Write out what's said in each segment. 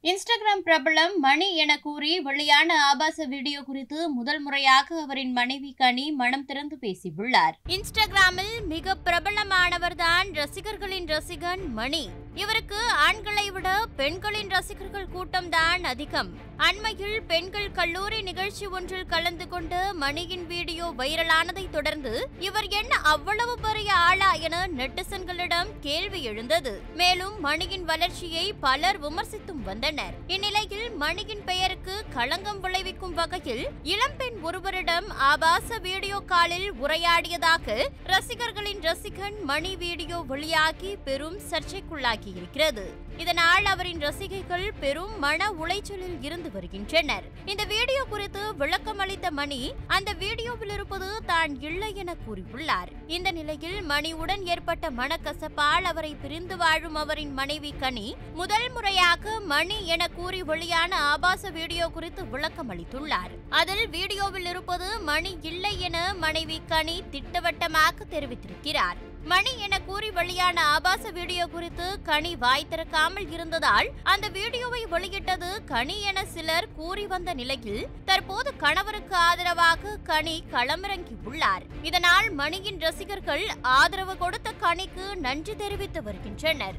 Instagram பிரபலம் மணி என கூறி வெளியான ஆபாச வீடியோ குறித்து முதல் முறையாக அவரின் மனைவி கனி மனம் திறந்து பேசியுள்ளார் இன்ஸ்டாகிராமில் மிக பிரபலமானவர்தான் ரசிகர்களின் ரசிகன் மணி இவருக்கு ஆண்களை விட பெண்களின் ரசிகர்கள் கூட்டம் தான் அதிகம் அண்மையில் பெண்கள் கல்லூரி நிகழ்ச்சி ஒன்றில் கலந்து கொண்டு மணியின் வீடியோ வைரலானதை தொடர்ந்து இவர் என்ன அவ்வளவு பெரிய ஆளா என நெட்டிசன்களிடம் கேள்வி எழுந்தது மேலும் மணியின் வளர்ச்சியை பலர் விமர்சித்தும் வந்தனர் இந்நிலையில் மணியின் பெயருக்கு களங்கம் விளைவிக்கும் வகையில் இளம்பெண் ஒருவரிடம் ஆபாச வீடியோ காலில் உரையாடியதாக ரசிகர்களின் ரசிகன் மணி வீடியோ வெளியாகி பெரும் சர்ச்சைக்குள்ளாகி இருக்கிறது இதனால் அவரின் ரசிகைகள் பெரும் மன உளைச்சலில் இருந்து வருகின்றனர் இந்த வீடியோ குறித்து விளக்கம் அளித்த மணி அந்த வீடியோவில் இருப்பது தான் இல்லை என கூறியுள்ளார் இந்த நிலையில் மணியுடன் ஏற்பட்ட மனக்கசப்பால் அவரை பிரிந்து வாழும் அவரின் மனைவி கனி முதல் முறையாக மணி என கூறி வெளியான ஆபாச வீடியோ குறித்து விளக்கம் அளித்துள்ளார் அதில் வீடியோவில் இருப்பது மணி இல்லை என மனைவி கனி திட்டவட்டமாக தெரிவித்திருக்கிறார் மணி என கூறி வெளியான ஆபாச வீடியோ குறித்து கனி வாய் திறக்காமல் இருந்ததால் அந்த வீடியோவை வெளியிட்டது கனி என சிலர் கூறி வந்த நிலையில் தற்போது கணவருக்கு ஆதரவாக கனி களமிறங்கி உள்ளார் இதனால் மணியின் ரசிகர்கள் ஆதரவு கொடுத்த கனிக்கு நன்றி தெரிவித்து வருகின்றனர்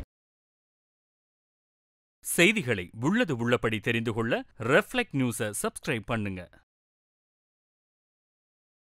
செய்திகளை உள்ளது உள்ளபடி தெரிந்து கொள்ள ரெஃப்ளெக்ட் நியூஸை சப்ஸ்கிரைப் பண்ணுங்க